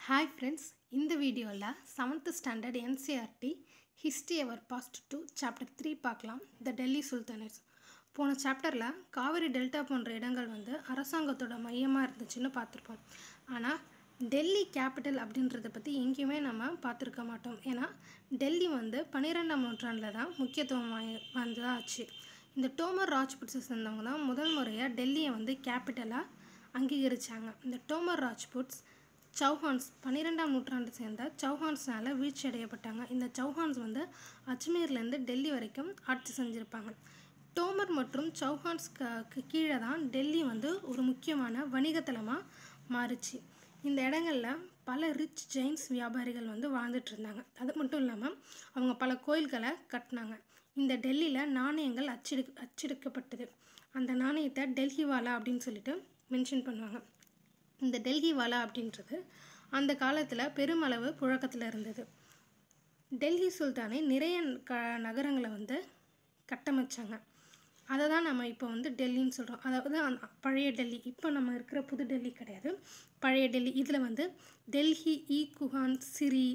hi friends இந்த வீடியோவில் seventh standard NCERT history our past two chapter three பார்க்கலாம் the Delhi sultanates போன சாப்டரில் காவிரி டெல்டா போன்ற இடங்கள் வந்து அரசாங்கத்தோட மையமாக இருந்துச்சுன்னு பார்த்துருப்போம் ஆனால் டெல்லி கேபிட்டல் அப்படின்றத பற்றி எங்கேயுமே நம்ம பார்த்துருக்க மாட்டோம் ஏன்னா டெல்லி வந்து பன்னிரெண்டாம் நூற்றாண்டில் தான் முக்கியத்துவம் வாங்கி வந்ததாச்சு இந்த டோமர் ராஜ்புட்ஸை சேர்ந்தவங்க தான் முதல் முறையாக டெல்லியை வந்து கேபிட்டலாக அங்கீகரித்தாங்க இந்த டோமர் ராஜ்புட்ஸ் சௌஹான்ஸ் பன்னிரெண்டாம் நூற்றாண்டு சேர்ந்த சௌஹான்ஸ்னால வீழ்ச்சி அடையப்பட்டாங்க இந்த சௌஹான்ஸ் வந்து அஜ்மீர்லேருந்து டெல்லி வரைக்கும் ஆட்சி செஞ்சுருப்பாங்க டோமர் மற்றும் சௌஹான்ஸ் க கீழே தான் டெல்லி வந்து ஒரு முக்கியமான வணிகத்தலமாக மாறுச்சு இந்த இடங்களில் பல ரிச் ஜெயின்ஸ் வியாபாரிகள் வந்து வாழ்ந்துட்டு இருந்தாங்க அது மட்டும் இல்லாமல் அவங்க பல கோயில்களை கட்டினாங்க இந்த டெல்லியில் நாணயங்கள் அச்செடு அச்செடுக்கப்பட்டது அந்த நாணயத்தை டெல்லி வாலா அப்படின்னு சொல்லிட்டு மென்ஷன் பண்ணுவாங்க இந்த டெல்லி வாலா அப்படின்றது அந்த காலத்தில் பெருமளவு புழக்கத்தில் இருந்தது டெல்லி சுல்தானே நிறைய க நகரங்களை வந்து கட்டமைச்சாங்க அதை தான் நம்ம இப்போ வந்து டெல்லின்னு சொல்கிறோம் அதாவது அந்த பழைய டெல்லி இப்போ நம்ம இருக்கிற புது டெல்லி கிடையாது பழைய டெல்லி இதில் வந்து டெல்லி இ குஹான் சிரி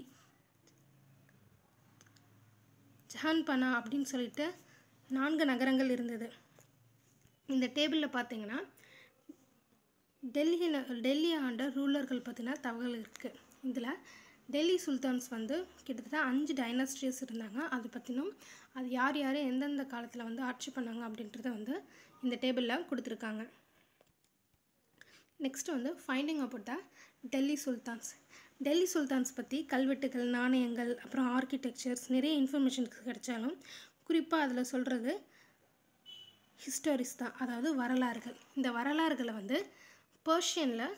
ஜஹான்பனா அப்படின்னு சொல்லிட்டு நான்கு நகரங்கள் இருந்தது இந்த டேபிளில் பார்த்தீங்கன்னா டெல்லி டெல்லி ஆண்ட ரூலர்கள் பற்றின தகவல் இருக்குது இதில் டெல்லி சுல்தான்ஸ் வந்து கிட்டத்தட்ட அஞ்சு டைனஸ்டிஸ் இருந்தாங்க அதை பற்றினும் அது யார் யார் எந்தெந்த காலத்தில் வந்து ஆட்சி பண்ணாங்க அப்படின்றத வந்து இந்த டேபிளில் கொடுத்துருக்காங்க நெக்ஸ்ட் வந்து finding about the Delhi sultans Delhi sultans பற்றி கல்வெட்டுகள் நாணயங்கள் அப்புறம் ஆர்கிடெக்சர்ஸ் நிறைய இன்ஃபர்மேஷன்ஸ் கிடைச்சாலும் குறிப்பாக அதில் சொல்கிறது ஹிஸ்டோரிஸ் தான் அதாவது வரலாறுகள் இந்த வரலாறுகளை வந்து பர்ஷியனில்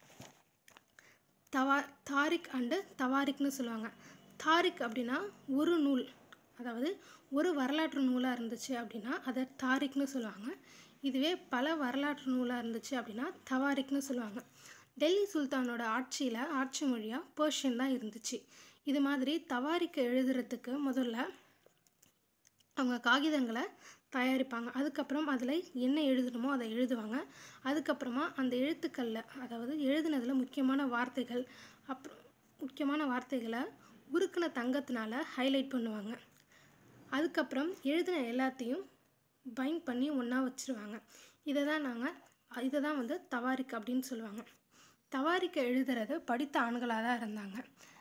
தவா தாரிக் அண்டு தவாரிக்னு சொல்லுவாங்க தாரிக் அப்படின்னா ஒரு நூல் அதாவது ஒரு வரலாற்று நூலாக இருந்துச்சு அப்படின்னா அதை தாரிக்னு சொல்லுவாங்க இதுவே பல வரலாற்று நூலாக இருந்துச்சு அப்படின்னா தவாரிக்னு சொல்லுவாங்க டெல்லி சுல்தானோட ஆட்சியில் ஆட்சி மொழியாக பர்ஷியன் தான் இருந்துச்சு இது மாதிரி தவாரிக்கை எழுதுறதுக்கு முதல்ல அவங்க காகிதங்களை தயாரிப்பாங்க அதுக்கப்புறம் அதில் என்ன எழுதணுமோ அதை எழுதுவாங்க அதுக்கப்புறமா அந்த எழுத்துக்களில் அதாவது எழுதுனதில் முக்கியமான வார்த்தைகள் அப்புறம் முக்கியமான வார்த்தைகளை உருக்கின தங்கத்தினால ஹைலைட் பண்ணுவாங்க அதுக்கப்புறம் எழுதின எல்லாத்தையும் பைண்ட் பண்ணி ஒன்றா வச்சுருவாங்க இதை தான் நாங்கள் இதை தான் வந்து தவாரிக் அப்படின்னு சொல்லுவாங்க தவாரிக்கை எழுதுறது படித்த ஆண்களாக தான் இருந்தாங்க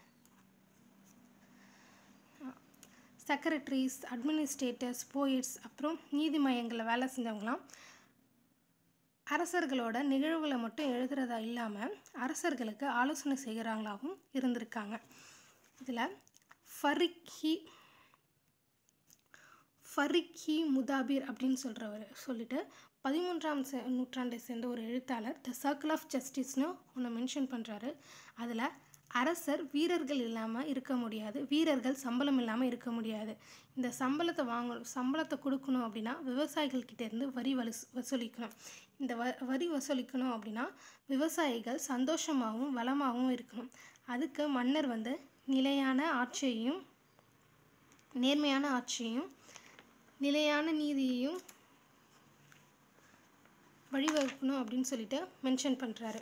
செக்ரட்டரிஸ் அட்மினிஸ்ட்ரேட்டர்ஸ் போயிட்ஸ் அப்புறம் நீதி மையங்களில் வேலை செஞ்சவங்களாம் அரசர்களோட நிகழ்வுகளை மட்டும் எழுதுறதா இல்லாமல் அரசர்களுக்கு ஆலோசனை செய்கிறாங்களாகவும் இருந்திருக்காங்க இதில் ஃபரிக்ஹி ஃபரிக்ஹி முதாபிர் அப்படின்னு சொல்கிறவர் சொல்லிட்டு பதிமூன்றாம் செ நூற்றாண்டை சேர்ந்த ஒரு எழுத்தாளர் த சர்க்கிள் ஆஃப் ஜஸ்டிஸ்னு ஒன்று மென்ஷன் பண்ணுறாரு அதில் அரசர் வீரர்கள் இல்லாமல் இருக்க முடியாது வீரர்கள் சம்பளம் இல்லாமல் இருக்க முடியாது இந்த சம்பளத்தை வாங்கணும் சம்பளத்தை கொடுக்கணும் அப்படின்னா விவசாயிகள்கிட்டேருந்து வரி வலு வசூலிக்கணும் இந்த வ வரி வசூலிக்கணும் அப்படின்னா விவசாயிகள் சந்தோஷமாகவும் வளமாகவும் இருக்கணும் அதுக்கு மன்னர் வந்து நிலையான ஆட்சியையும் நேர்மையான ஆட்சியையும் நிலையான நீதியையும் வழிவகுக்கணும் அப்படின்னு சொல்லிட்டு மென்ஷன் பண்ணுறாரு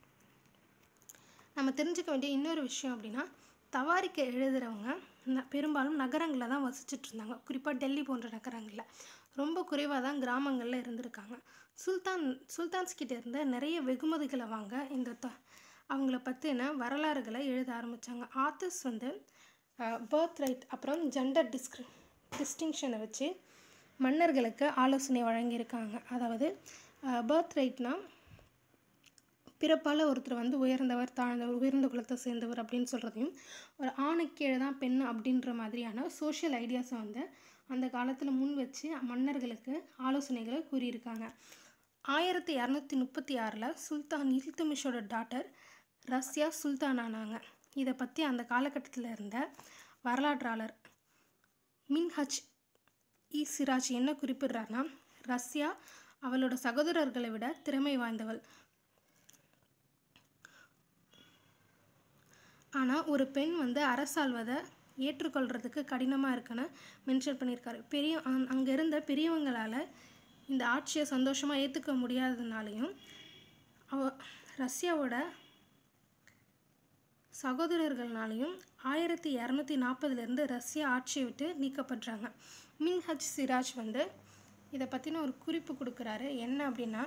நம்ம தெரிஞ்சுக்க வேண்டிய இன்னொரு விஷயம் அப்படின்னா தவாரிக்கை எழுதுகிறவங்க பெரும்பாலும் நகரங்களில் தான் வசிச்சுட்டு இருந்தாங்க குறிப்பாக டெல்லி போன்ற நகரங்களில் ரொம்ப குறைவாக தான் கிராமங்களில் இருந்திருக்காங்க சுல்தான் சுல்தான்ஸ் கிட்ட இருந்த நிறைய வெகுமதிகளை வாங்க இந்த த அவங்கள பற்றின வரலாறுகளை எழுத ஆரம்பித்தாங்க ஆத்தர்ஸ் வந்து பர்த் ரைட் அப்புறம் ஜெண்டர் டிஸ்கிரி டிஸ்டிங்ஷனை வச்சு மன்னர்களுக்கு ஆலோசனை வழங்கியிருக்காங்க அதாவது பர்த் ரைட்னால் பிறப்பால் ஒருத்தர் வந்து உயர்ந்தவர் தாழ்ந்தவர் உயர்ந்த குலத்தை சேர்ந்தவர் அப்படின்னு சொல்கிறதையும் ஒரு ஆணுக்கு கீழே தான் பெண் அப்படின்ற மாதிரியான சோஷியல் ஐடியாஸை வந்து அந்த காலத்தில் முன் வச்சு மன்னர்களுக்கு ஆலோசனைகளை கூறியிருக்காங்க ஆயிரத்தி இரநூத்தி முப்பத்தி ஆறில் சுல்தான் இல்துமிஷோட டாட்டர் ரஷ்யா சுல்தான் ஆனாங்க இதை பற்றி அந்த காலகட்டத்தில் இருந்த வரலாற்றாளர் மின்ஹஜ் இ சிராஜ் என்ன குறிப்பிடுறாருன்னா ரஷ்யா அவளோட சகோதரர்களை விட திறமை வாய்ந்தவள் ஆனால் ஒரு பெண் வந்து அரசாள்வதை ஏற்றுக்கொள்கிறதுக்கு கடினமாக இருக்குன்னு மென்ஷன் பண்ணியிருக்காரு பெரிய அங்கே இருந்த பெரியவங்களால் இந்த ஆட்சியை சந்தோஷமாக ஏற்றுக்க முடியாததுனாலையும் அவ ரஷ்யாவோட சகோதரர்கள்னாலையும் ஆயிரத்தி இரநூத்தி நாற்பதுலேருந்து ரஷ்யா ஆட்சியை விட்டு நீக்கப்படுறாங்க மின்ஹஜ் சிராஜ் வந்து இதை பற்றின ஒரு குறிப்பு கொடுக்குறாரு என்ன அப்படின்னா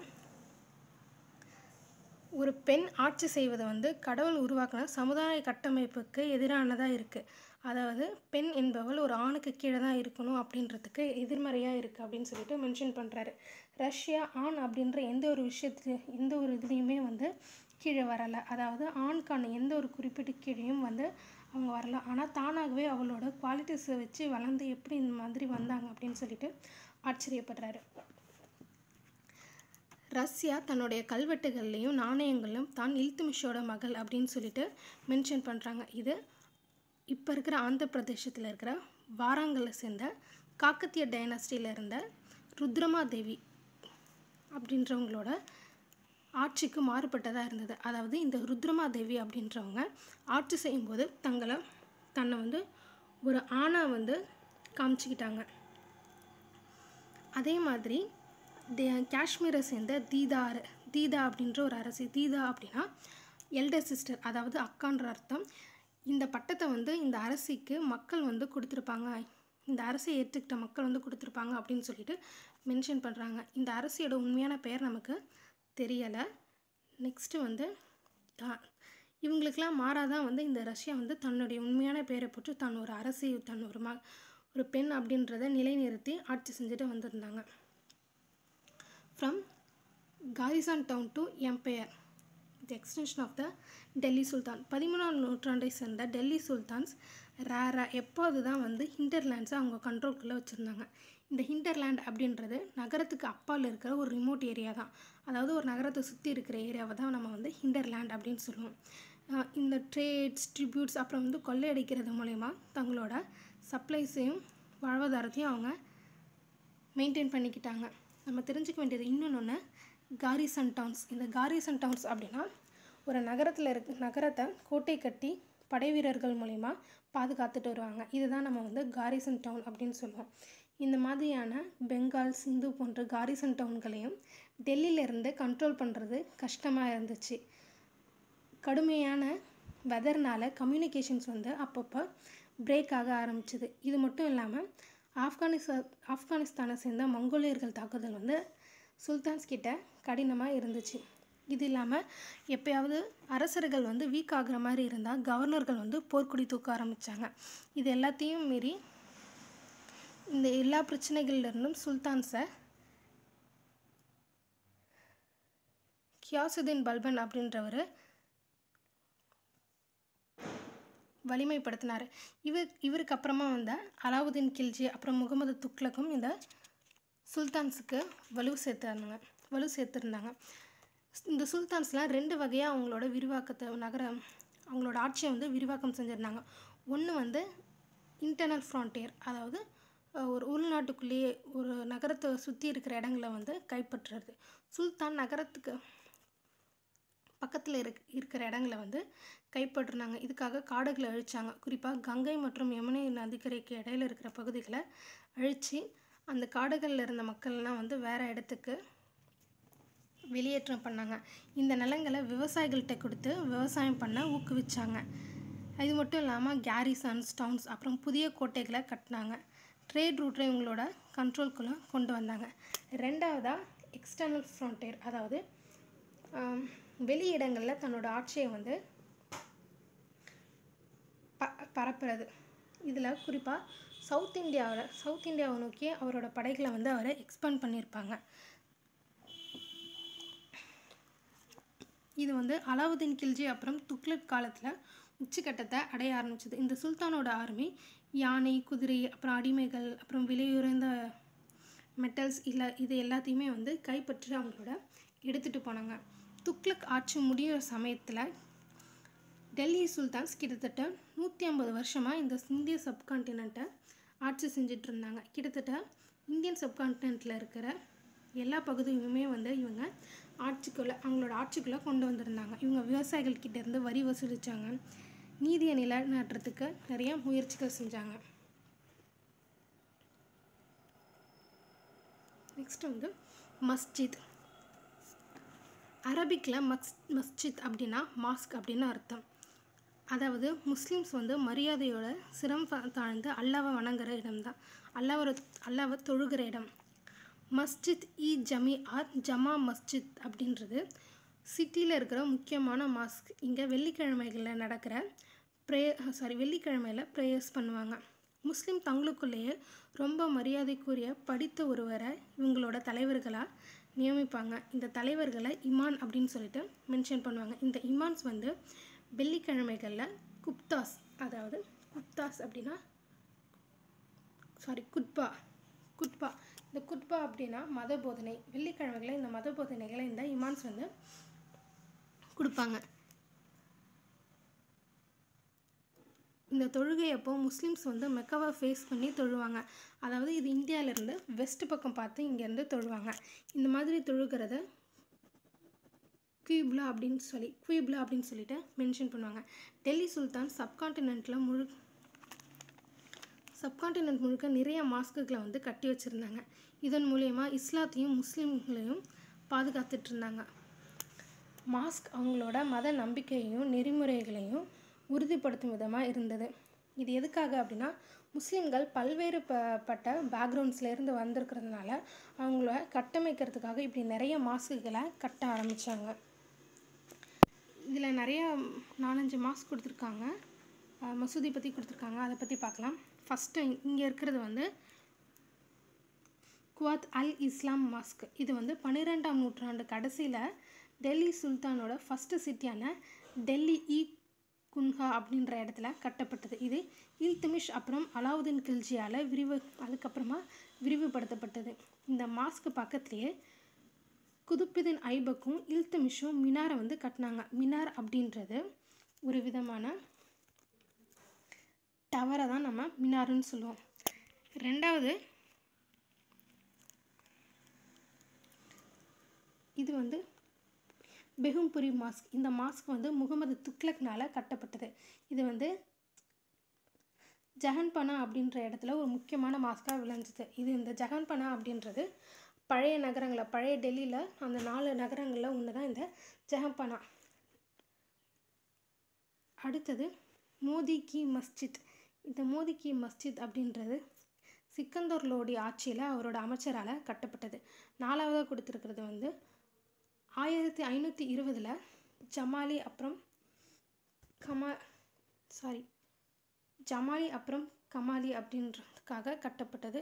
ஒரு பெண் ஆட்சி செய்வது வந்து கடவுள் உருவாக்கின சமுதாய கட்டமைப்புக்கு எதிரானதாக இருக்குது அதாவது பெண் என்பவள் ஒரு ஆணுக்கு கீழே தான் இருக்கணும் அப்படின்றதுக்கு எதிர்மறையாக இருக்குது அப்படின்னு சொல்லிட்டு மென்ஷன் பண்ணுறாரு ரஷ்யா ஆண் அப்படின்ற எந்த ஒரு விஷயத்துல எந்த ஒரு இதுலேயுமே வந்து கீழே வரலை அதாவது ஆணுக்கான எந்த ஒரு குறிப்பிட்ட கீழேயும் வந்து அவங்க வரல ஆனால் தானாகவே அவளோட குவாலிட்டிஸை வச்சு வளர்ந்து எப்படி இந்த மாதிரி வந்தாங்க அப்படின்னு சொல்லிட்டு ஆச்சரியப்படுறாரு ரஷ்யா தன்னுடைய கல்வெட்டுகள்லையும் நாணயங்களிலும் தான் இல்துமிஷோட மகள் அப்படின்னு சொல்லிட்டு மென்ஷன் பண்ணுறாங்க இது இப்போ இருக்கிற ஆந்திர பிரதேசத்தில் இருக்கிற வாராங்கல்ல சேர்ந்த காக்கத்திய டைனஸ்டியில் இருந்த ருத்ரமா தேவி அப்படின்றவங்களோட ஆட்சிக்கு மாறுபட்டதாக இருந்தது அதாவது இந்த ருத்ரமா தேவி அப்படின்றவங்க ஆட்சி செய்யும்போது தங்களை தன்னை வந்து ஒரு ஆணாக வந்து காமிச்சிக்கிட்டாங்க அதே மாதிரி தே காஷ்மீரை சேர்ந்த தீதார் தீதா அப்படின்ற ஒரு அரசி தீதா அப்படின்னா எல்டர் சிஸ்டர் அதாவது அக்கான்ற அர்த்தம் இந்த பட்டத்தை வந்து இந்த அரசிக்கு மக்கள் வந்து கொடுத்துருப்பாங்க இந்த அரசை ஏற்றுக்கிட்ட மக்கள் வந்து கொடுத்துருப்பாங்க அப்படின்னு சொல்லிட்டு மென்ஷன் பண்ணுறாங்க இந்த அரசியோட உண்மையான பெயர் நமக்கு தெரியலை நெக்ஸ்ட்டு வந்து ஆ, இவங்களுக்கெல்லாம் மாறாதான் வந்து இந்த ரஷ்யா வந்து தன்னுடைய உண்மையான பெயரை போட்டு தான் ஒரு அரசி தன் ஒரு ம ஒரு பெண் அப்படின்றத நிலைநிறுத்தி ஆட்சி செஞ்சுட்டு வந்திருந்தாங்க from garrison town to empire the extension of the Delhi sultan பதிமூணாம் நூற்றாண்டை சேர்ந்த டெல்லி சுல்தான்ஸ் ரேராக எப்போது தான் வந்து ஹிண்டர்லேண்ட்ஸை அவங்க கண்ட்ரோல்குள்ளே வச்சுருந்தாங்க இந்த ஹிண்டர்லேண்ட் அப்படின்றது நகரத்துக்கு அப்பால் இருக்கிற ஒரு ரிமோட் ஏரியா தான் அதாவது ஒரு நகரத்தை சுற்றி இருக்கிற ஏரியாவை தான் நம்ம வந்து ஹிண்டர்லேண்ட் அப்படின்னு சொல்லுவோம் அஹ் இந்த ட்ரேட்ஸ் ட்ரிபியூட்ஸ் அப்புறம் வந்து கொள்ளையடிக்கிறது மூலயமா தங்களோட சப்ளைஸையும் வாழ்வாதாரத்தையும் அவங்க மெயின்டைன் பண்ணிக்கிட்டாங்க நம்ம தெரிஞ்சுக்க வேண்டியது இன்னொன்று காரிசன் டவுன்ஸ் இந்த காரிசன் டவுன்ஸ் அப்படின்னா ஒரு நகரத்தில் இருக்க நகரத்தை கோட்டை கட்டி படை வீரர்கள் மூலயமா பாதுகாத்துட்டு வருவாங்க இதுதான் நம்ம வந்து காரிசன் டவுன் அப்படின்னு சொல்லுவோம் இந்த மாதிரியான பெங்கால் சிந்து போன்ற காரிசன் டவுன்களையும் டெல்லியிலேருந்து கண்ட்ரோல் பண்ணுறது கஷ்டமாக இருந்துச்சு கடுமையான வெதர்னால கம்யூனிகேஷன்ஸ் வந்து அப்பப்போ பிரேக் ஆக ஆரம்பிச்சது இது மட்டும் இல்லாமல் ஆப்கானிஸ்தா ஆப்கானிஸ்தானை சேர்ந்த மங்கோலியர்கள் தாக்குதல் வந்து சுல்தான்ஸ் கிட்ட கடினமாக இருந்துச்சு இது இல்லாமல் எப்பயாவது அரசர்கள் வந்து வீக் ஆகுற மாதிரி இருந்தால் கவர்னர்கள் வந்து போர்க்குடி தூக்க ஆரம்பித்தாங்க இது எல்லாத்தையும் மீறி இந்த எல்லா பிரச்சனைகள்ல இருந்தும் சுல்தான்ஸை கியாசுதீன் பல்பன் அப்படின்றவர் வலிமைப்படுத்தினார் இவர் இவருக்கு அப்புறமா வந்த அலாவுதீன் கில்ஜி அப்புறம் முகமது துக்ளக்கும் இந்த சுல்தான்ஸுக்கு வலு சேர்த்தாங்க வலு சேர்த்துருந்தாங்க இந்த சுல்தான்ஸ்லாம் ரெண்டு வகையாக அவங்களோட விரிவாக்கத்தை நகர அவங்களோட ஆட்சியை வந்து விரிவாக்கம் செஞ்சுருந்தாங்க ஒன்று வந்து இன்டர்னல் ஃப்ரான்டியர் அதாவது அஹ், ஒரு உள்நாட்டுக்குள்ளேயே ஒரு நகரத்தை சுற்றி இருக்கிற இடங்களை வந்து கைப்பற்றுறது சுல்தான் நகரத்துக்கு பக்கத்தில் இருக் இருக்கிற இடங்களை வந்து கைப்பற்றினாங்க இதுக்காக காடுகளை அழிச்சாங்க குறிப்பாக கங்கை மற்றும் யமுனை நதிக்கரைக்கு இடையில இருக்கிற பகுதிகளை அழித்து அந்த காடுகளில் இருந்த மக்கள்லாம் வந்து வேறு இடத்துக்கு வெளியேற்றம் பண்ணாங்க இந்த நிலங்களை விவசாயிகள்கிட்ட கொடுத்து விவசாயம் பண்ண ஊக்குவிச்சாங்க இது மட்டும் இல்லாமல் கேரிசன்ஸ் டவுன்ஸ் அப்புறம் புதிய கோட்டைகளை கட்டினாங்க ட்ரேட் ரூட்டை இவங்களோட கண்ட்ரோல்குள்ளே கொண்டு வந்தாங்க ரெண்டாவதாக எக்ஸ்டர்னல் ஃப்ரான்டியர் அதாவது ஆம், வெளி இடங்களில் தன்னோட ஆட்சியை வந்து ப பரப்புறது இதில் குறிப்பாக சவுத் இந்தியாவில் சவுத் இந்தியாவை நோக்கி அவரோட படைகளை வந்து அவரை எக்ஸ்பேண்ட் பண்ணியிருப்பாங்க இது வந்து அலாவுதீன் கில்ஜி அப்புறம் துக்ளக் காலத்தில் உச்சக்கட்டத்தை அடைய ஆரம்பிச்சது இந்த சுல்தானோட ஆர்மி யானை குதிரை அப்புறம் அடிமைகள் அப்புறம் விலையுறைந்த மெட்டல்ஸ் இல்லை இது எல்லாத்தையுமே வந்து கைப்பற்றி அவங்களோட எடுத்துகிட்டு போனாங்க துக்ளக் ஆட்சி முடிகிற சமயத்தில் டெல்லி சுல்தான்ஸ் கிட்டத்தட்ட நூற்றி ஐம்பது வருஷமாக இந்த இந்திய சப்கான்டினெண்ட்டை ஆட்சி செஞ்சுட்டு இருந்தாங்க கிட்டத்தட்ட இந்தியன் சப்கான்டினெண்ட்டில் இருக்கிற எல்லா பகுதியுமே வந்து இவங்க ஆட்சிக்குள்ளே அவங்களோட ஆட்சிக்குள்ளே கொண்டு வந்திருந்தாங்க இவங்க விவசாயிகள் கிட்ட இருந்து வரி வசூலித்தாங்க நீதியை நிலைநாட்டுறதுக்கு நிறைய முயற்சிகள் செஞ்சாங்க நெக்ஸ்ட் வந்து மஸ்ஜித் அரபிக்கில் மஸ் மஸ்ஜித் அப்படின்னா மாஸ்க் அப்படின்னு அர்த்தம் அதாவது முஸ்லீம்ஸ் வந்து மரியாதையோட சிரம் ப- தாழ்ந்து அல்லாவை வணங்குற இடம்தான் அல்லாவை அல்லாவை தொழுகிற இடம் மஸ்ஜித் இ ஜமி ஆர் ஜமா மஸ்ஜித் அப்படின்றது சிட்டியில் இருக்கிற முக்கியமான மாஸ்க் இங்கே வெள்ளிக்கிழமைகளில் நடக்கிற ப்ரே சாரி வெள்ளிக்கிழமையில் ப்ரேயர்ஸ் பண்ணுவாங்க முஸ்லீம் தங்களுக்குள்ளேயே ரொம்ப மரியாதைக்குரிய படித்த ஒருவரை இவங்களோட தலைவர்களாக நியமிப்பாங்க இந்த தலைவர்களை இமான் அப்படின்னு சொல்லிட்டு மென்ஷன் பண்ணுவாங்க இந்த இமான்ஸ் வந்து வெள்ளிக்கிழமைகளில் குப்தாஸ் அதாவது குப்தாஸ் அப்படின்னா சாரி குட்பா குட்பா இந்த குட்பா அப்படின்னா மத போதனை வெள்ளிக்கிழமைகளில் இந்த மத போதனைகளை இந்த இமான்ஸ் வந்து கொடுப்பாங்க இந்த தொழுகை அப்போ முஸ்லீம்ஸ் வந்து மெக்காவை ஃபேஸ் பண்ணி தொழுவாங்க அதாவது இது இந்தியாவிலேருந்து வெஸ்ட் பக்கம் பார்த்து இங்கேருந்து தொழுவாங்க இந்த மாதிரி தொழுகிறத குயிப்லா அப்படின்னு சொல்லி குயிப்லா அப்படின்னு சொல்லிட்டு மென்ஷன் பண்ணுவாங்க டெல்லி சுல்தான் சப்கான்டினென்ட்டில் முழு சப்கான்டினென்ட் முழுக்க நிறைய மாஸ்க்குகளை வந்து கட்டி வச்சுருந்தாங்க இதன் மூலயமா இஸ்லாத்தையும் முஸ்லீம்களையும் பாதுகாத்துட்டு இருந்தாங்க மாஸ்க் அவங்களோட மத நம்பிக்கையையும் நெறிமுறைகளையும் உறுதிப்படுத்தும் விதமாக இருந்தது இது எதுக்காக அப்படின்னா முஸ்லீம்கள் பல்வேறு ப பட்ட பேக்ரவுண்ட்ஸ்லேருந்து வந்திருக்கிறதுனால அவங்கள கட்டமைக்கிறதுக்காக இப்படி நிறைய மாஸ்க்குகளை கட்ட ஆரம்பித்தாங்க இதில் நிறைய நாலஞ்சு மாஸ்க் கொடுத்துருக்காங்க அஹ் மசூதி பற்றி கொடுத்துருக்காங்க அதை பற்றி பார்க்கலாம் ஃபஸ்ட்டு இங்கே இருக்கிறது வந்து குவாத் அல் இஸ்லாம் மாஸ்க் இது வந்து பன்னிரெண்டாம் நூற்றாண்டு கடைசியில் டெல்லி சுல்தானோட ஃபஸ்ட்டு சிட்டியான டெல்லி இ குன்ஹா அப்படின்ற இடத்துல கட்டப்பட்டது இது இல்துமிஷ் அப்புறம் அலாவுதீன் கில்ஜியால் விரிவு அதுக்கப்புறமா விரிவுபடுத்தப்பட்டது இந்த மாஸ்க் பக்கத்துலேயே குதுப்புதீன் ஐபக்கும் இல்துமிஷும் மினாரை வந்து கட்டினாங்க மினார் அப்படின்றது ஒரு விதமான டவரை தான் நம்ம மினாருன்னு சொல்லுவோம் ரெண்டாவது இது வந்து பெகும்புரி மாஸ்க் இந்த மாஸ்க் வந்து முகமது துக்ளக்னால கட்டப்பட்டது இது வந்து ஜஹன்பனா அப்படின்ற இடத்துல ஒரு முக்கியமான மாஸ்காக விளைஞ்சது இது இந்த ஜஹன்பனா அப்படின்றது பழைய நகரங்களில் பழைய டெல்லியில் அந்த நாலு நகரங்களில் ஒன்று தான் இந்த ஜஹன்பனா அடுத்தது மோதி கி மஸ்ஜித் இந்த மோதி கி மஸ்ஜித் அப்படின்றது சிக்கந்தர் லோடி ஆட்சியில் அவரோட அமைச்சரால் கட்டப்பட்டது நாலாவதாக கொடுத்துருக்கிறது வந்து ஆயிரத்தி ஐநூற்றி இருபதில் ஜமாலி அப்புறம் கமா சாரி ஜமாலி அப்புறம் கமாலி அப்படின்றதுக்காக கட்டப்பட்டது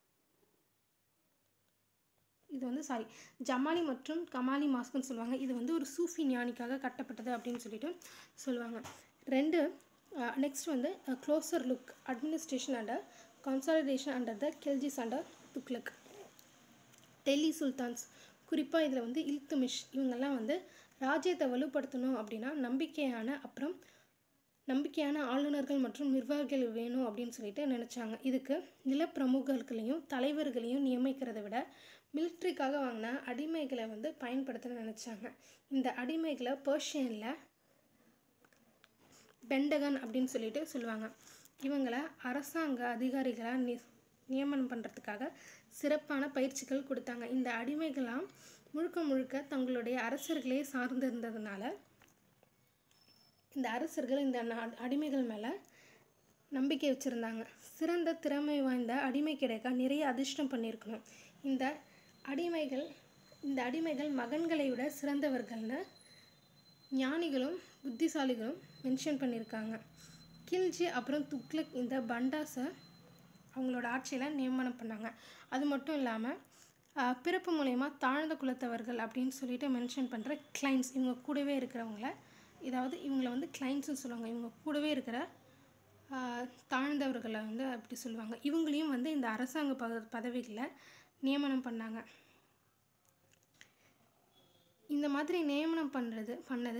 இது வந்து சாரி ஜமாலி மற்றும் கமாலி மாஸ்க்னு சொல்லுவாங்க இது வந்து ஒரு சூஃபி ஞானிக்காக கட்டப்பட்டது அப்படின்னு சொல்லிட்டு சொல்லுவாங்க ரெண்டு நெக்ஸ்ட் வந்து closer look administration under consolidation under the Khaljis under Tughlaq Delhi sultans குறிப்பாக இதில் வந்து இல்துமிஷ் இவங்கெல்லாம் வந்து ராஜ்யத்தை வலுப்படுத்தணும் அப்படின்னா நம்பிக்கையான அப்புறம் நம்பிக்கையான ஆளுநர்கள் மற்றும் நிர்வாகிகள் வேணும் அப்படின்னு சொல்லிட்டு நினச்சாங்க இதுக்கு நிலப்பிரமுகர்களையும் தலைவர்களையும் நியமிக்கிறதை விட மிலிட்ரிக்காக வாங்கின அடிமைகளை வந்து பயன்படுத்த நினச்சாங்க இந்த அடிமைகளை பர்ஷியனில் பெண்டகன் அப்படின்னு சொல்லிட்டு சொல்லுவாங்க இவங்களை அரசாங்க அதிகாரிகளாக நி நியமனம் பண்ணுறதுக்காக சிறப்பான பயிற்சிகள் கொடுத்தாங்க இந்த அடிமைகளாம் முழுக்க முழுக்க தங்களுடைய அரசர்களே சார்ந்திருந்ததுனால இந்த அரசர்கள் இந்த நா- அடிமைகள் மேலே நம்பிக்கை வச்சுருந்தாங்க சிறந்த திறமை வாய்ந்த அடிமை கிடைக்க நிறைய அதிர்ஷ்டம் பண்ணியிருக்கணும் இந்த அடிமைகள் இந்த அடிமைகள் மகன்களை விட சிறந்தவர்கள்னு ஞானிகளும் புத்திசாலிகளும் மென்ஷன் பண்ணியிருக்காங்க கில்ஜி அப்புறம் துக்ளக் இந்த பண்டாஸை அவங்களோட ஆட்சியில் நியமனம் பண்ணாங்க அது மட்டும் இல்லாமல் பிறப்பு மூலயமா தாழ்ந்த குலத்தவர்கள் அப்படின்னு சொல்லிட்டு மென்ஷன் பண்ணுற கிளைண்ட்ஸ் இவங்க கூடவே இருக்கிறவங்கள இதாவது இவங்களை வந்து கிளைண்ட்ஸ்னு சொல்லுவாங்க இவங்க கூடவே இருக்கிற ஆஹ், தாழ்ந்தவர்களை வந்து அப்படி சொல்லுவாங்க இவங்களையும் வந்து இந்த அரசாங்க பத பதவிகளில் நியமனம் பண்ணாங்க இந்த மாதிரி நியமனம் பண்ணுறது பண்ணது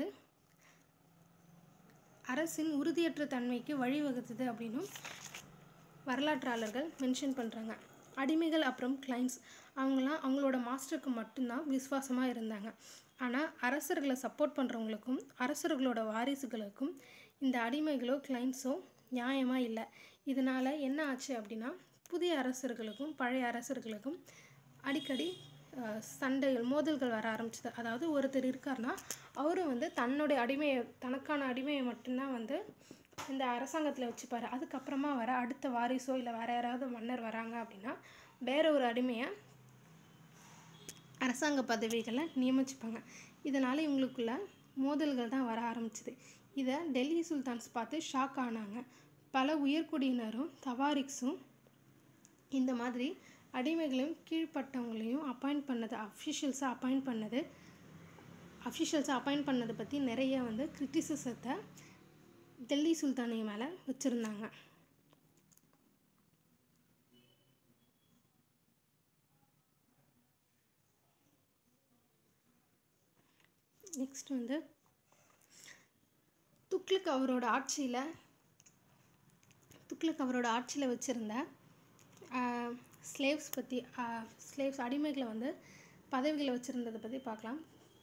அரசின் உறுதியற்ற தன்மைக்கு வழிவகுத்தது அப்படின்னும் வரலாற்றாளர்கள் மென்ஷன் பண்ணுறாங்க அடிமைகள் அப்புறம் கிளைண்ட்ஸ் அவங்களாம் அவங்களோட மாஸ்டருக்கு மட்டும்தான் விசுவாசமாக இருந்தாங்க ஆனால் அரசர்களை சப்போர்ட் பண்ணுறவங்களுக்கும் அரசர்களோட வாரிசுகளுக்கும் இந்த அடிமைகளோ கிளைண்ட்ஸோ நியாயமாக இல்லை இதனால் என்ன ஆச்சு அப்படின்னா புதிய அரசர்களுக்கும் பழைய அரசர்களுக்கும் அடிக்கடி அஹ், சண்டைகள் மோதல்கள் வர ஆரம்பிச்சது அதாவது ஒருத்தர் இருக்காருன்னா அவரும் வந்து தன்னுடைய அடிமையை தனக்கான அடிமையை மட்டும்தான் வந்து இந்த அரசாங்கத்தில் வச்சுப்பாரு அதுக்கப்புறமா வர அடுத்த வாரிசோ இல்லை வேற யாராவது மன்னர் வராங்க அப்படின்னா வேற ஒரு அடிமையை அரசாங்க பதவிகளை நியமிச்சுப்பாங்க இதனால் இவங்களுக்குள்ள மோதல்கள் தான் வர ஆரம்பிச்சுது இதை டெல்லி சுல்தான்ஸ் பார்த்து ஷாக் ஆனாங்க பல உயர்குடியினரும் தவாரிக்ஸும் இந்த மாதிரி அடிமைகளையும் கீழ்ப்பட்டவங்களையும் அப்பாயிண்ட் பண்ணது அஃபிஷியல்ஸாக அப்பாயிண்ட் பண்ணது அஃபிஷியல்ஸாக அப்பாயிண்ட் பண்ணதை பற்றி நிறைய வந்து கிரிட்டிசிசத்தை டெல்லி சுல்தானை மேலே வச்சுருந்தாங்க நெக்ஸ்ட் வந்து துக்ளக் அவரோட ஆட்சியில் துக்ளக் அவரோட ஆட்சியில் வச்சுருந்த ஸ்லேவ்ஸ் பற்றி ஸ்லேவ்ஸ் அடிமைகளை வந்து பதவிகளை வச்சுருந்ததை பற்றி பார்க்கலாம்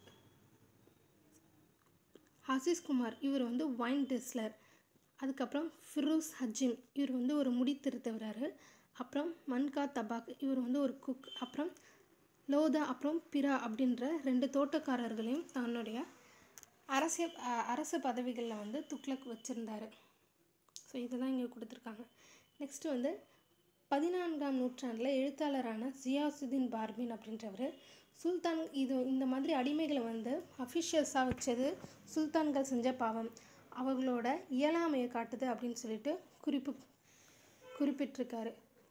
ஹசீஸ் குமார் இவர் வந்து வைன் டெஸ்லர் அதுக்கப்புறம் ஃபிரோஸ் ஹஜிம் இவர் வந்து ஒரு முடி திருத்தவராரு அப்புறம் மன்கா தபாக் இவர் வந்து ஒரு குக் அப்புறம் லோதா அப்புறம் பிரா அப்படின்ற ரெண்டு தோட்டக்காரர்களையும் தன்னுடைய அரசியல் அஹ், அரசு பதவிகளில் வந்து துக்ளக் வச்சுருந்தாரு ஸோ இதுதான் இங்கே கொடுத்துருக்காங்க நெக்ஸ்ட் வந்து பதினான்காம் நூற்றாண்டில் எழுத்தாளரான ஜியாசுதீன் பார்பின் அப்படின்றவர் சுல்தான் இது இந்த மாதிரி அடிமைகளை வந்து அஃபிஷியல்ஸாக வச்சது சுல்தான்கள் செஞ்ச பாவம் அவர்களோட இயலாமையை காட்டுது அப்படின்னு சொல்லிட்டு குறிப்பு குறிப்பிட்டிருக்காரு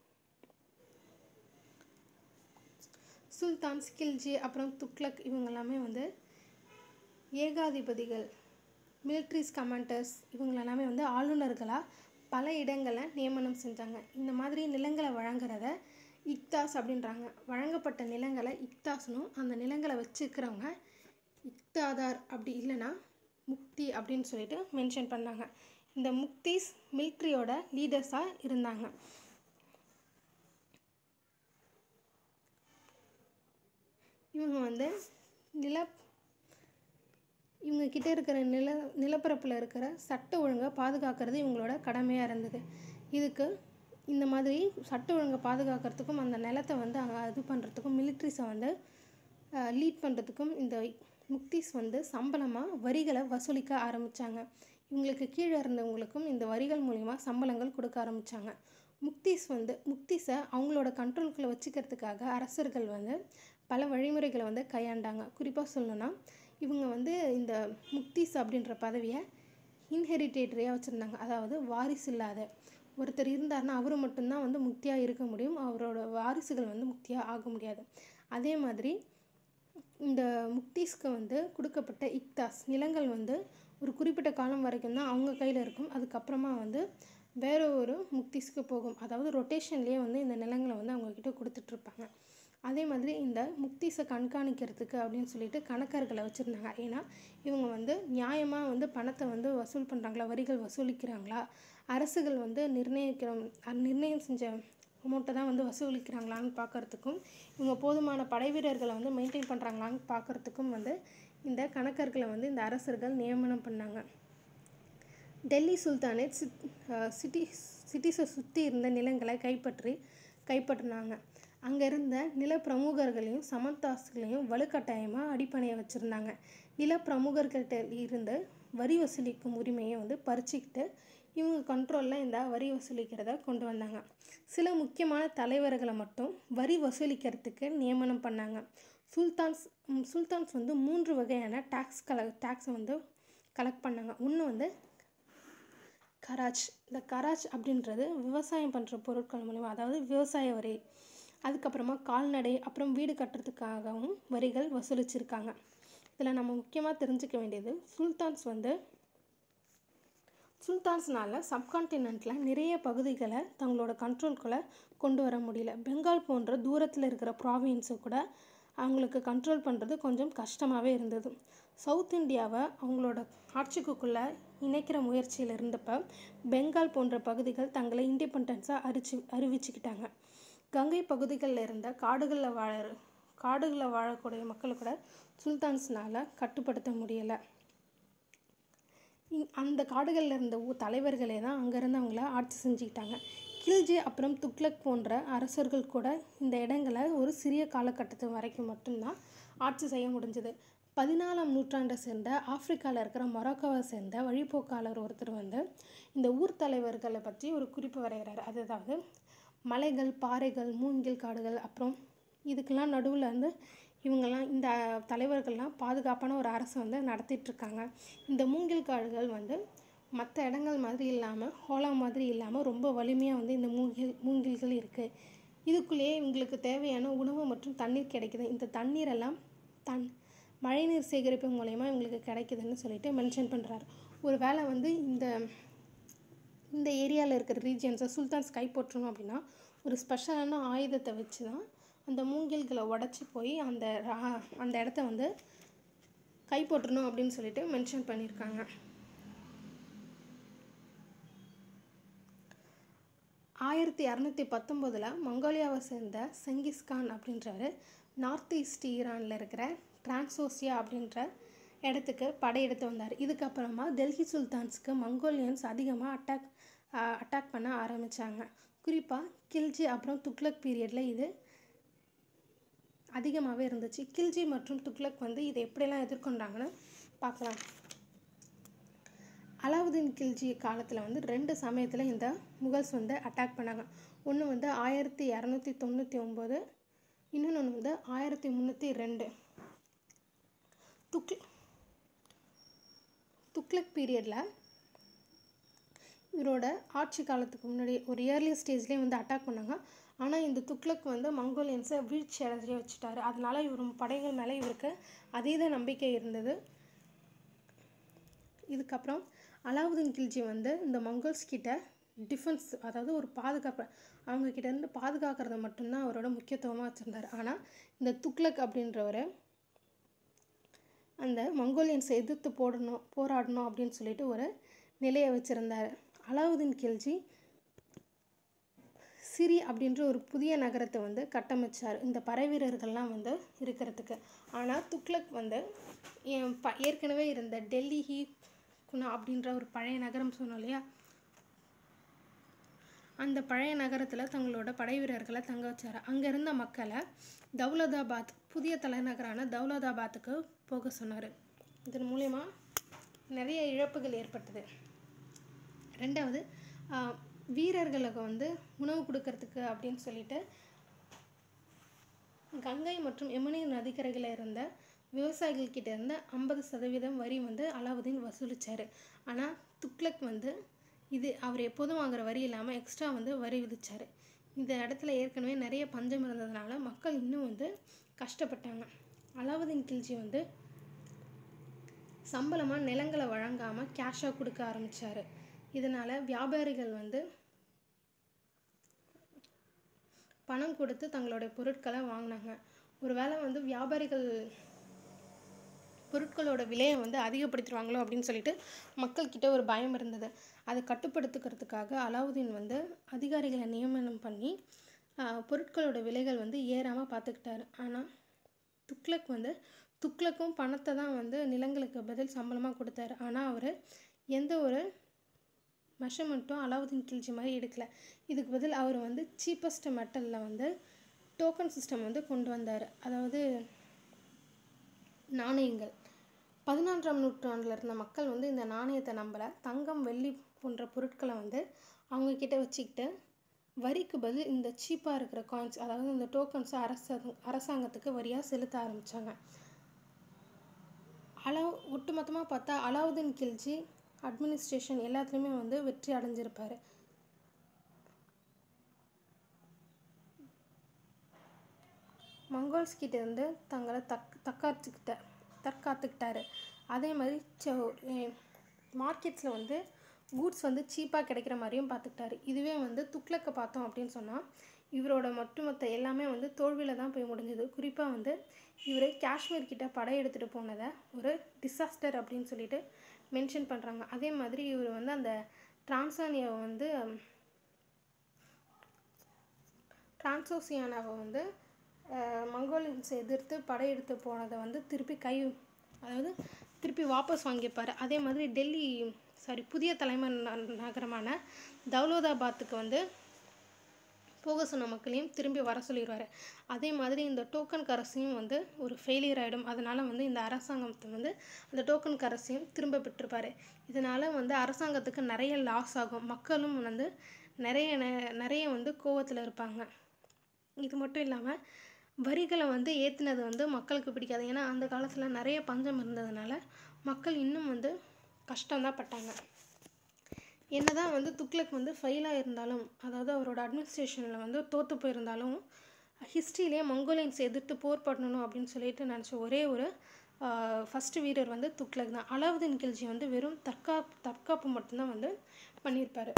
சுல்தான் ஸ்கில்ஜி அப்புறம் துக்ளக் இவங்க எல்லாமே வந்து ஏகாதிபதிகள் மிலிட்ரிஸ் கமாண்டர்ஸ் இவங்க எல்லாமே வந்து ஆளுநர்களாக பல இடங்களில் நியமனம் செஞ்சாங்க இந்த மாதிரி நிலங்களை வழங்குறத இக்தாஸ் அப்படின்றாங்க வழங்கப்பட்ட நிலங்களை இக்தாஸ்னும் அந்த நிலங்களை வச்சுக்கிறவங்க இக்தாதார் அப்படி இல்லைன்னா முக்தி அப்படின்னு சொல்லிட்டு மென்ஷன் பண்ணாங்க இந்த முக்திஸ் மிலிட்ரியோட லீடர்ஸாக இருந்தாங்க இவங்க வந்து நில இவங்க கிட்ட இருக்கிற நில நிலப்பரப்பில் இருக்கிற சட்ட ஒழுங்கை பாதுகாக்கிறது இவங்களோட கடமையாக இருந்தது இதுக்கு இந்த மாதிரி சட்ட ஒழுங்கை பாதுகாக்கிறதுக்கும் அந்த நிலத்தை வந்து அங்க இது பண்ணுறதுக்கும் மிலிட்ரிஸை வந்து லீட் பண்ணுறதுக்கும் இந்த முக்திஸ் வந்து சம்பளமாக வரிகளை வசூலிக்க ஆரம்பித்தாங்க இவங்களுக்கு கீழே இருந்தவங்களுக்கும் இந்த வரிகள் மூலிமா சம்பளங்கள் கொடுக்க ஆரம்பித்தாங்க முக்திஸ் வந்து முக்திஸை அவங்களோட கண்ட்ரோலுக்குள்ளே வச்சுக்கிறதுக்காக அரசர்கள் வந்து பல வழிமுறைகளை வந்து கையாண்டாங்க குறிப்பாக சொல்லணும்னா இவங்க வந்து இந்த முக்திஸ் அப்படின்ற பதவியை இன்ஹெரிட்டேட்டரியாக வச்சுருந்தாங்க அதாவது வாரிசு இல்லாத ஒருத்தர் இருந்தாருன்னா அவர் மட்டும்தான் வந்து முக்தியாக இருக்க முடியும் அவரோட வாரிசுகள் வந்து முக்தியாக ஆக முடியாது அதே மாதிரி இந்த முக்தீஸ்க்கு வந்து கொடுக்கப்பட்ட இக்தாஸ் நிலங்கள் வந்து ஒரு குறிப்பிட்ட காலம் வரைக்கும் தான் அவங்க கையில் இருக்கும் அதுக்கப்புறமா வந்து வேற ஒரு முக்தீஸ்க்கு போகும் அதாவது ரொட்டேஷன்லேயே வந்து இந்த நிலங்களை வந்து அவங்கக்கிட்ட கொடுத்துட்ருப்பாங்க அதே மாதிரி இந்த முக்தீஸை கண்காணிக்கிறதுக்கு அப்படின்னு சொல்லிட்டு கணக்கர்களை வச்சுருந்தாங்க ஏன்னா இவங்க வந்து நியாயமாக வந்து பணத்தை வந்து வசூல் பண்ணுறாங்களா வரிகள் வசூலிக்கிறாங்களா அரசுகள் வந்து நிர்ணயிக்கிற அஹ் நிர்ணயம் செஞ்ச அமௌண்ட்டை தான் வந்து வசூலிக்கிறாங்களான்னு பார்க்கறதுக்கும் இவங்க போதுமான படை வீரர்களை வந்து மெயின்டைன் பண்ணுறாங்களான்னு பார்க்கறதுக்கும் வந்து இந்த கணக்கர்களை வந்து இந்த அரசர்கள் நியமனம் பண்ணாங்க டெல்லி சுல்தானேட் சிட் சிட்டி சிட்டிஸை சுற்றி இருந்த நிலங்களை கைப்பற்றி கைப்பற்றினாங்க அங்கே இருந்த நில பிரமுகர்களையும் சமந்தாஸ்களையும் வலுக்கட்டாயமாக அடிப்பணையை வச்சுருந்தாங்க நில பிரமுகர்கள்ட்ட இருந்து வரி வசூலிக்கும் உரிமையை வந்து பறிச்சுக்கிட்டு இவங்க கண்ட்ரோலில் இந்த வரி வசூலிக்கிறத கொண்டு வந்தாங்க சில முக்கியமான தலைவர்களை மட்டும் வரி வசூலிக்கிறதுக்கு நியமனம் பண்ணாங்க சுல்தான்ஸ் ம், சுல்தான்ஸ் வந்து மூன்று வகையான டேக்ஸ் கல டேக்ஸை வந்து கலெக்ட் பண்ணாங்க ஒன்று வந்து கராச் இந்த கராச் அப்படின்றது விவசாயம் பண்ணுற பொருட்கள் மூலமா அதாவது விவசாய வரி அதுக்கப்புறமா கால்நடை அப்புறம் வீடு கட்டுறதுக்காகவும் வரிகள் வசூலிச்சிருக்காங்க இதில் நம்ம முக்கியமாக தெரிஞ்சுக்க வேண்டியது சுல்தான்ஸ் வந்து சுல்தான்ஸ்னால சப்கான்டினென்ட்டில் நிறைய பகுதிகளை தங்களோட கண்ட்ரோல்குள்ளே கொண்டு வர முடியல பெங்கால் போன்ற தூரத்தில் இருக்கிற ப்ராவின்ஸை கூட அவங்களுக்கு கண்ட்ரோல் பண்ணுறது கொஞ்சம் கஷ்டமாகவே இருந்தது சவுத் இந்தியாவை அவங்களோட ஆட்சிக்குள்ளே இணைக்கிற முயற்சியில் இருந்தப்ப பெங்கால் போன்ற பகுதிகள் தங்களை இண்டிபெண்டன்ஸாக அறிச்சு அறிவிச்சுக்கிட்டாங்க கங்கை பகுதிகளில் இருந்த காடுகளில் வாழ காடுகளில் வாழக்கூடிய மக்களை கூட சுல்தான்ஸ்னால் கட்டுப்படுத்த முடியலை இங்- அந்த காடுகளில் இருந்த ஊ தலைவர்களே தான் அங்கே இருந்தவங்கள ஆட்சி செஞ்சுக்கிட்டாங்க கில்ஜி அப்புறம் துக்ளக் போன்ற அரசர்கள் கூட இந்த இடங்களை ஒரு சிறிய காலகட்டத்து வரைக்கும் மட்டும்தான் ஆட்சி செய்ய முடிஞ்சது பதினாலாம் நூற்றாண்டை சேர்ந்த ஆப்பிரிக்காவில் இருக்கிற மொராக்கோவை சேர்ந்த வழிபோக்காளர் ஒருத்தர் வந்து இந்த ஊர் தலைவர்களை பற்றி ஒரு குறிப்பு வரைகிறார் அது அதாவது மலைகள் பாறைகள் மூங்கில் காடுகள் அப்புறம் இதுக்கெல்லாம் நடுவில் வந்து இவங்கெல்லாம் இந்த தலைவர்கள்லாம் பாதுகாப்பான ஒரு அரசை வந்து நடத்திட்டு இருக்காங்க இந்த மூங்கில் காடுகள் வந்து மற்ற இடங்கள் மாதிரி இல்லாமல் ஹோலா மாதிரி இல்லாமல் ரொம்ப வலிமையாக வந்து இந்த மூங்கில் மூங்கில்கள் இருக்குது இதுக்குள்ளேயே இவங்களுக்கு தேவையான உணவு மற்றும் தண்ணீர் கிடைக்குது இந்த தண்ணீரெல்லாம் தன் மழைநீர் சேகரிப்பு மூலயமா இவங்களுக்கு கிடைக்குதுன்னு சொல்லிட்டு மென்ஷன் பண்ணுறாரு ஒரு வேளை வந்து இந்த இந்த ஏரியாவில் இருக்கிற ரீஜியன்ஸை சுல்தான்ஸ் கைப்பற்றணும் அப்படின்னா ஒரு ஸ்பெஷலான ஆயுதத்தை வச்சு தான் அந்த மூங்கில்களை உடச்சி போய் அந்த ரா- அந்த இடத்த வந்து கைப்பற்றணும் அப்படின்னு சொல்லிட்டு மென்ஷன் பண்ணியிருக்காங்க ஆயிரத்தி இரநூத்தி பத்தொம்போதில் மங்கோலியாவை சேர்ந்த செங்கிஸ்கான் அப்படின்றவர் நார்த் ஈஸ்ட் ஈரானில் இருக்கிற டிரான்சோசியா அப்படின்ற இடத்துக்கு படையெடுத்து வந்தார் இதுக்கப்புறமா டெல்லி சுல்தான்ஸ்க்கு மங்கோலியன்ஸ் அதிகமாக அட்டாக் அட்டாக் பண்ண ஆரம்பித்தாங்க குறிப்பாக கில்ஜி அப்புறம் துக்ளக் பீரியடில் இது அதிகமாகவே இருந்துச்சு கில்ஜி மற்றும் துக்ளக் வந்து இதை எப்படியெல்லாம் எதிர்கொண்டாங்கன்னு பார்க்கலாம் அலாவுதீன் கில்ஜி காலத்தில் வந்து ரெண்டு சமயத்தில் இந்த முகல்ஸ் வந்து அட்டாக் பண்ணாங்க ஒன்று வந்து ஆயிரத்தி இரநூத்தி தொண்ணூற்றி ஒம்பது இன்னொன்று வந்து ஆயிரத்தி முந்நூற்றி ரெண்டு துக் துக்ளக் பீரியடில் இவரோட ஆட்சி காலத்துக்கு முன்னாடி ஒரு இயர்லி ஸ்டேஜ்லேயே வந்து அட்டாக் பண்ணாங்க ஆனால் இந்த துக்ளக் வந்து மங்கோலியன்ஸை வீழ்ச்சி அடைஞ்சு வச்சுட்டாரு அதனால இவர் படைகள் மேலே இவருக்கு அதீத நம்பிக்கை இருந்தது இதுக்கப்புறம் அலாவுதீன் கில்ஜி வந்து இந்த மங்கோல்ஸ் கிட்ட டிஃபென்ஸ் அதாவது ஒரு பாதுகாப்பு அவங்க கிட்ட இருந்து பாதுகாக்கிறத மட்டும்தான் அவரோட முக்கியத்துவமாக வச்சுருந்தார் ஆனால் இந்த துக்ளக் அப்படின்றவர் அந்த மங்கோலியன்ஸை எதிர்த்து போடணும் போராடணும் அப்படின்னு சொல்லிட்டு ஒரு நிலையை வச்சுருந்தார் அலாவுதீன் கில்ஜி சிரி அப்படின்ற ஒரு புதிய நகரத்தை வந்து கட்டமைச்சார் இந்த படை வீரர்கள்லாம் வந்து இருக்கிறதுக்கு ஆனால் துக்ளக் வந்து என் ப ஏற்கனவே இருந்த டெல்லி ஹீ குணா அப்படின்ற ஒரு பழைய நகரம் சொன்னோம் இல்லையா அந்த பழைய நகரத்தில் தங்களோட படை வீரர்களை தங்க வச்சார் அங்கே இருந்த மக்களை தௌலதாபாத் புதிய தலைநகரான தௌலதாபாத்துக்கு போக சொன்னார் இதன் மூலயமா நிறைய இழப்புகள் ஏற்பட்டது ரெண்டாவது ஆஹ், வீரர்களுக்கு வந்து உணவு கொடுக்கறதுக்கு அப்படின்னு சொல்லிட்டு கங்கை மற்றும் யமுனை நதிக்கரையில் இருந்த விவசாயிகள் கிட்ட இருந்து ஐம்பது சதவீதம் வரி வந்து அலாவுதீன் வசூலிச்சார் ஆனால் துக்ளக் வந்து இது அவர் எப்போதும் வாங்குற வரி இல்லாமல் எக்ஸ்ட்ரா வந்து வரி விதிச்சார் இந்த இடத்துல ஏற்கனவே நிறைய பஞ்சம் இருந்ததுனால மக்கள் இன்னும் வந்து கஷ்டப்பட்டாங்க அலாவுதீன் கில்ஜி வந்து சம்பளமாக நிலங்களை வழங்காமல் கேஷாக கொடுக்க ஆரம்பித்தார் இதனால் வியாபாரிகள் வந்து பணம் கொடுத்து தங்களுடைய பொருட்களை வாங்கினாங்க ஒருவேளை வந்து வியாபாரிகள் பொருட்களோட விலையை வந்து அதிகப்படுத்திடுவாங்களோ அப்படின்னு சொல்லிட்டு மக்கள்கிட்ட ஒரு பயம் இருந்தது அதை கட்டுப்படுத்துக்கிறதுக்காக அலாவுதீன் வந்து அதிகாரிகளை நியமனம் பண்ணி ஆஹ், பொருட்களோட விலைகள் வந்து ஏறாமல் பார்த்துக்கிட்டாரு ஆனால் துக்ளக் வந்து துக்ளக்கும் பணத்தை தான் வந்து நிலங்களுக்கு பதில் சம்பளமாக கொடுத்தாரு ஆனால் அவர் எந்த ஒரு மெஷர்மெண்ட்டும் அலாவுதீன் கில்ஜி மாதிரி எடுக்கல இதுக்கு பதில் அவர் வந்து சீப்பஸ்ட் மெட்டலில் வந்து டோக்கன் சிஸ்டம் வந்து கொண்டு வந்தார் அதாவது நாணயங்கள் பதினான்காம் நூற்றாண்டில் இருந்த மக்கள் வந்து இந்த நாணயத்தை நம்பல தங்கம் வெள்ளி போன்ற பொருட்களை வந்து அவங்க கிட்ட வச்சுக்கிட்டு வரிக்கு பதில் இந்த சீப்பாக இருக்கிற காயின்ஸ் அதாவது இந்த டோக்கன்ஸை அரச அரசாங்கத்துக்கு வரியாக செலுத்த ஆரம்பித்தாங்க அலாவ் ஒட்டுமொத்தமாக பார்த்தா அலாவுதீன் கில்ஜி அட்மினிஸ்ட்ரேஷன் எல்லாத்துலேயுமே வந்து வெற்றி அடைஞ்சிருப்பார் மங்கோல்ஸ் கிட்ட இருந்து தங்களை தக் தற்காத்துக்கிட்ட தற்காத்துக்கிட்டாரு அதே மாதிரி மார்க்கெட்ஸில் வந்து கூட்ஸ் வந்து சீப்பாக கிடைக்கிற மாதிரியும் பார்த்துக்கிட்டாரு இதுவே வந்து துக்ளக்கை பார்த்தோம் அப்படின்னு சொன்னால் இவரோட ஒட்டுமொத்த எல்லாமே வந்து தோல்வியில் தான் போய் முடிஞ்சது குறிப்பாக வந்து இவர் காஷ்மீர் கிட்ட படையெடுத்துகிட்டு போனதை ஒரு டிசாஸ்டர் அப்படின்னு சொல்லிட்டு மென்ஷன் பண்ணுறாங்க அதே மாதிரி இவர் வந்து அந்த டிரான்சானியாவை வந்து டிரான்சோசியானாவை வந்து அஹ், மங்கோலியன்ஸை எதிர்த்து படையெடுத்து போனதை வந்து திருப்பி கை அதாவது திருப்பி வாபஸ் வாங்கியிருப்பார் அதே மாதிரி டெல்லி சாரி புதிய தலைமை ந- நகரமான தௌலதாபாத்துக்கு வந்து போக சொன்ன மக்களையும் திரும்பி வர சொல்லிடுவார் அதே மாதிரி இந்த டோக்கன் கரசியும் வந்து ஒரு ஃபெயிலியர் ஆகிடும் அதனால் வந்து இந்த அரசாங்கத்தை வந்து அந்த டோக்கன் கரசியும் திரும்ப பெற்றிருப்பார் இதனால் வந்து அரசாங்கத்துக்கு நிறைய லாஸ் ஆகும் மக்களும் வந்து நிறைய நெ- நிறைய வந்து கோவத்தில் இருப்பாங்க இது மட்டும் இல்லாமல் வரிகளை வந்து ஏற்றுனது வந்து மக்களுக்கு பிடிக்காது ஏன்னா அந்த காலத்தில் நிறைய பஞ்சம் இருந்ததுனால மக்கள் இன்னும் வந்து கஷ்டம்தான் பட்டாங்க என்னதான் வந்து துக்ளக் வந்து ஃபெயிலாக இருந்தாலும் அதாவது அவரோட அட்மினிஸ்ட்ரேஷனில் வந்து தோற்று போயிருந்தாலும் ஹிஸ்ட்ரியிலேயே மங்கோலியன்ஸ் எதிர்த்து போர் பண்ணணும் அப்படின்னு சொல்லிட்டு நினச்ச ஒரே ஒரு ஃபஸ்ட்டு வீரர் வந்து துக்ளக் தான் அலாவுதீன் கில்ஜி வந்து வெறும் தற்காப்பு தற்காப்பு மட்டும்தான் வந்து பண்ணியிருப்பார்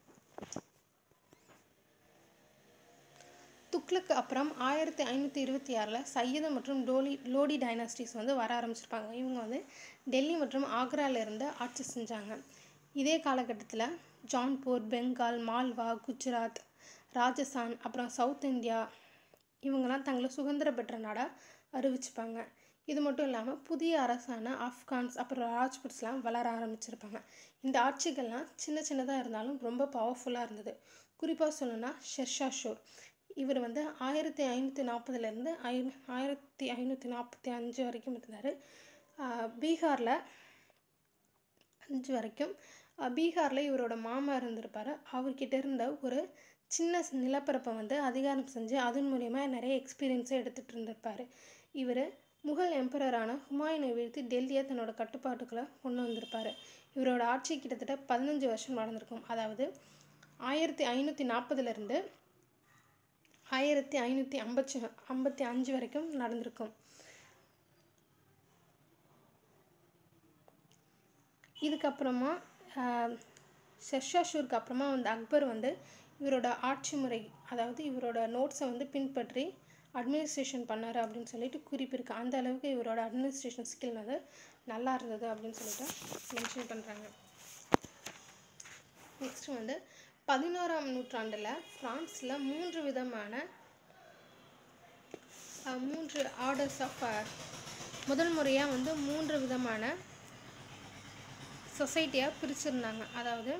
துக்ளக்கு அப்புறம் ஆயிரத்தி ஐநூற்றி இருபத்தி ஆறில் சையது மற்றும் டோலி லோடி டைனாஸ்டிஸ் வந்து வர ஆரம்பிச்சிருப்பாங்க இவங்க வந்து டெல்லி மற்றும் ஆக்ரால இருந்து ஆட்சி செஞ்சாங்க இதே காலகட்டத்தில் ஜான்பூர் பெங்கால் மால்வா குஜராத் ராஜஸ்தான் அப்புறம் சவுத் இந்தியா இவங்கெல்லாம் தங்களை சுதந்திரம் பெற்ற நாடாக அறிவிச்சுப்பாங்க இது மட்டும் இல்லாமல் புதிய அரசான ஆப்கான்ஸ் அப்புறம் ராஜ்புட்ஸ்லாம் வளர ஆரம்பிச்சிருப்பாங்க இந்த ஆட்சிகள்லாம் சின்ன சின்னதாக இருந்தாலும் ரொம்ப பவர்ஃபுல்லாக இருந்தது குறிப்பாக சொல்லணும்னா ஷெர்ஷா ஷோர் இவர் வந்து ஆயிரத்தி ஐநூற்றி நாற்பதுலேருந்து ஐ ஆயிரத்தி ஐநூற்றி நாற்பத்தி அஞ்சு வரைக்கும் இருந்தார் பீகாரில் அஞ்சு வரைக்கும் அஹ் பீகாரில் இவரோட மாமா இருந்திருப்பார் அவர்கிட்ட இருந்த ஒரு சின்ன ஸ் நிலப்பரப்பை வந்து அதிகாரம் செஞ்சு அதன் மூலயமா நிறைய எக்ஸ்பீரியன்ஸை எடுத்துகிட்டு இருந்திருப்பார் இவர் முகல் எம்பரரான ஹுமாயூனை வீழ்த்தி டெல்லியை தன்னோட கட்டுப்பாட்டுக்குள்ளே கொண்டு வந்திருப்பார் இவரோட ஆட்சி கிட்டத்தட்ட பதினஞ்சு வருஷம் நடந்திருக்கும் அதாவது ஆயிரத்தி ஐநூற்றி நாற்பதுலேருந்து ஆயிரத்தி ஐநூற்றி ஐம்பத்தி ஐம்பத்தி அஞ்சு வரைக்கும் நடந்திருக்கும் இதுக்கப்புறமா ஆஹ், ஷெர்ஷாஷூருக்கு அப்புறமா வந்து அக்பர் வந்து இவரோட ஆட்சி முறை அதாவது இவரோட நோட்ஸை வந்து பின்பற்றி அட்மினிஸ்ட்ரேஷன் பண்ணார் அப்படின்னு சொல்லிட்டு குறிப்பிருக்கு அந்த அளவுக்கு இவரோட அட்மினிஸ்ட்ரேஷன் ஸ்கில் வந்து நல்லா இருந்தது அப்படின்னு சொல்லிட்டு மென்ஷன் பண்ணுறாங்க நெக்ஸ்ட் வந்து பதினோராம் நூற்றாண்டில் ஃப்ரான்ஸில் மூன்று விதமான அஹ், மூன்று ஆர்டர்ஸ் ஆஃப் முதல் முறையாக வந்து மூன்று விதமான சொசைட்டியாக பிரிச்சிருந்தாங்க அதாவது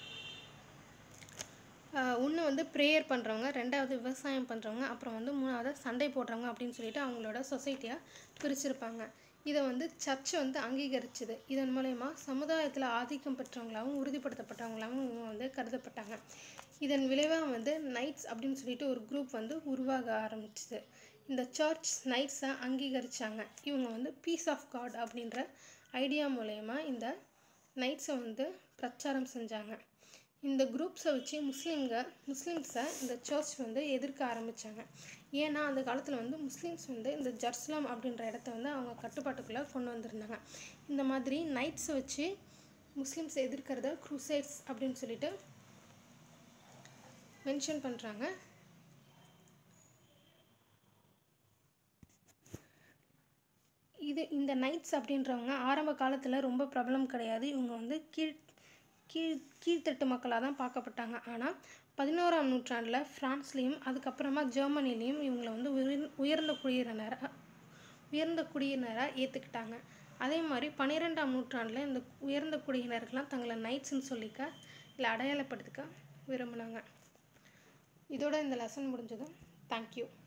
ஒன்று வந்து ப்ரேயர் பண்ணுறவங்க ரெண்டாவது விவசாயம் பண்ணுறவங்க அப்புறம் வந்து மூணாவது சண்டை போடுறவங்க அப்படின்னு சொல்லிட்டு அவங்களோட சொசைட்டியாக பிரிச்சிருப்பாங்க இதை வந்து சர்ச் வந்து அங்கீகரிச்சுது இதன் மூலயமா சமுதாயத்தில் ஆதிக்கம் பெற்றவங்களாகவும் உறுதிப்படுத்தப்பட்டவங்களாகவும் இவங்க வந்து கருதப்பட்டாங்க இதன் விளைவாக வந்து நைட்ஸ் அப்படின்னு சொல்லிட்டு ஒரு குரூப் வந்து உருவாக ஆரம்பிச்சுது இந்த சர்ச் நைட்ஸை அங்கீகரித்தாங்க இவங்க வந்து பீஸ் ஆஃப் காட் அப்படின்ற ஐடியா மூலயமா இந்த நைட்ஸை வந்து பிரச்சாரம் செஞ்சாங்க இந்த குரூப்ஸை வச்சு முஸ்லீம்க முஸ்லீம்ஸை இந்த சர்ச் வந்து எதிர்க்க ஆரம்பித்தாங்க ஏன்னா அந்த காலத்தில் வந்து முஸ்லீம்ஸ் வந்து இந்த ஜெருசலம் அப்படின்ற இடத்த வந்து அவங்க கட்டுப்பாட்டுக்குள்ளே கொண்டு வந்திருந்தாங்க இந்த மாதிரி நைட்ஸை வச்சு முஸ்லீம்ஸ் எதிர்க்கிறத க்ரூசைட்ஸ் அப்படின்னு சொல்லிட்டு மென்ஷன் பண்ணுறாங்க இது இந்த நைட்ஸ் அப்படின்றவங்க ஆரம்ப காலத்தில் ரொம்ப பிரபலம் கிடையாது இவங்க வந்து கீழ் கீழ் கீழ்த்தட்டு மக்களாக தான் பார்க்கப்பட்டாங்க ஆனால் பதினோராம் நூற்றாண்டில் ஃப்ரான்ஸ்லேயும் அதுக்கப்புறமா ஜெர்மனிலையும் இவங்களை வந்து உயர் உயர்ந்த குடியினராக உயர்ந்த குடியினராக ஏற்றுக்கிட்டாங்க அதே மாதிரி பன்னிரெண்டாம் நூற்றாண்டில் இந்த உயர்ந்த குடியினர்கள்லாம் தங்களை நைட்ஸ்னு சொல்லிக்க இல்லை அடையாளப்படுத்திக்க விரும்பினாங்க இதோட இந்த லெசன் முடிஞ்சதும் தேங்க்யூ